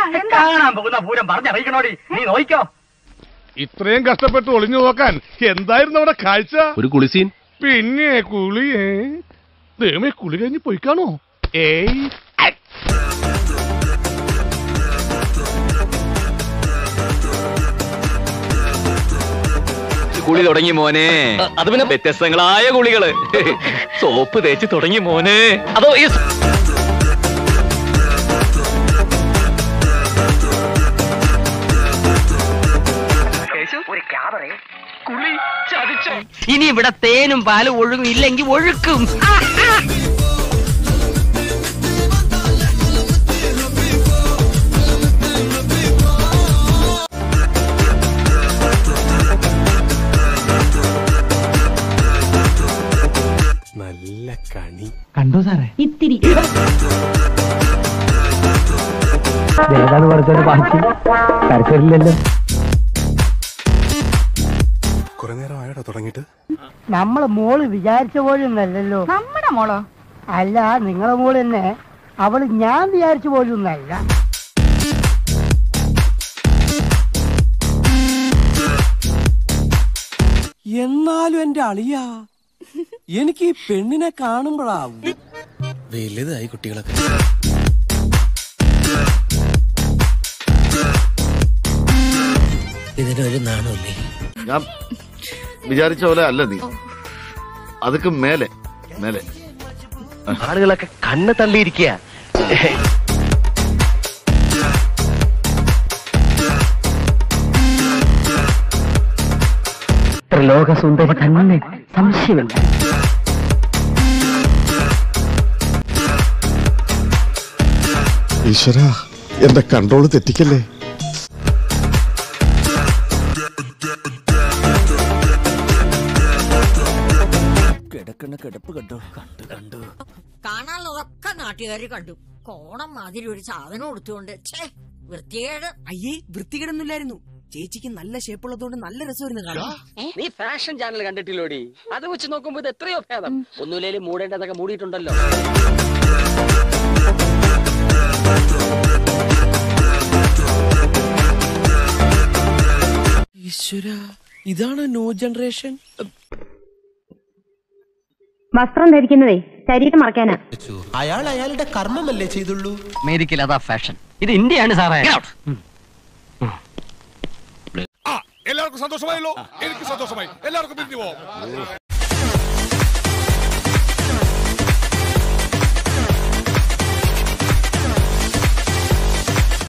എന്താ എന്താ കാണാൻ പോകുന്ന പൂരം പറഞ്ഞറിയിക്കണോടി നീ നോയിക്കോ ഇത്രയും കഷ്ടപ്പെട്ട് ഒളിഞ്ഞു നോക്കാൻ എന്തായിരുന്നു അവിടെ കാഴ്ച ഒരു കുളിസീൻ പിന്നെ കുളിയേ ദൈവമേ കുളി കഴിഞ്ഞ് പോയിക്കാണോ ഏയ് ഐ. കുളി തുടങ്ങി മോനെ അത് പിന്നെ വ്യത്യസ്തങ്ങളായ കുളികള് സോപ്പ് തേച്ച് തുടങ്ങി മോനെ അതോ ഈ സ്- ഒരു ക്യാമറ കുളി ചതിച്ചോ ഇനി ഇവിടെ തേനും പാലും ഒഴുകും ഇല്ലെങ്കിൽ ഒഴുക്കും ഇത്തിരി ഏതാണ് പഠിച്ചോണ്ട് ബാക്കി കരച്ചില്ലല്ലോ കുറെ നേരം ആയോടാ തുടങ്ങിയിട്ട് നമ്മളെ മോള് വിചാരിച്ച പോലൊന്നല്ലല്ലോ നമ്മുടെ മോളോ അല്ല നിങ്ങളെ മോള് തന്നെ അവള് ഞാൻ വിചാരിച്ച പോലൊന്നല്ല എന്നാലും എന്റെ അളിയ എനിക്ക് ഈ പെണ്ണിനെ കാണുമ്പോഴാ വലുതായി കുട്ടികളൊക്കെ ഇതിനൊരു നാണമില്ലേ ഞാൻ വിചാരിച്ച പോലെ അല്ല നീ അതൊക്കെ മേലെ മേലെ ആളുകളൊക്കെ കണ്ണ് തള്ളിയിരിക്കുക ലോകസുന്ദരി തന്നെ സംശയമില്ല ഈശ്വര എന്റെ കൺട്രോള് തെറ്റിക്കല്ലേ കിടക്കണ കിടപ്പ് കണ്ടോ കണ്ടു കണ്ടു കാണാനുള്ളതൊക്കെ നാട്ടുകാർ കണ്ടു കോണം മാതിരി ഒരു സാധനം കൊടുത്തുകൊണ്ട് ഛേ വൃത്തികേട് അയ്യേ വൃത്തികേടൊന്നുമില്ലായിരുന്നു ചേച്ചിക്ക് നല്ല ഷേപ്പുള്ളതുകൊണ്ട് നല്ല രസമായിരുന്നു കാണാൻ നീ ഫാഷൻ ചാനൽ കണ്ടിട്ടില്ലോടി അത് വെച്ച് നോക്കുമ്പോ ഇത് എത്രയോ ഭേദം ഒന്നുമില്ലേലും മൂടേണ്ടതൊക്കെ മൂടിയിട്ടുണ്ടല്ലോ ഈശ്വര ഇതാണ് ന്യൂ ജനറേഷൻ വസ്ത്രം ധരിക്കുന്നതേ ശരീരം മറക്കാനാ അയാൾ അയാളുടെ കർമ്മമല്ലേ ചെയ്തുള്ളൂ അമേരിക്കയിൽ അതാ ഫാഷൻ ഇത് ഇന്ത്യയാണ് സാറേ എല്ലാവർക്കും സന്തോഷമായല്ലോ എനിക്ക് സന്തോഷമായി എല്ലാവർക്കും പിരിഞ്ഞു പോവാം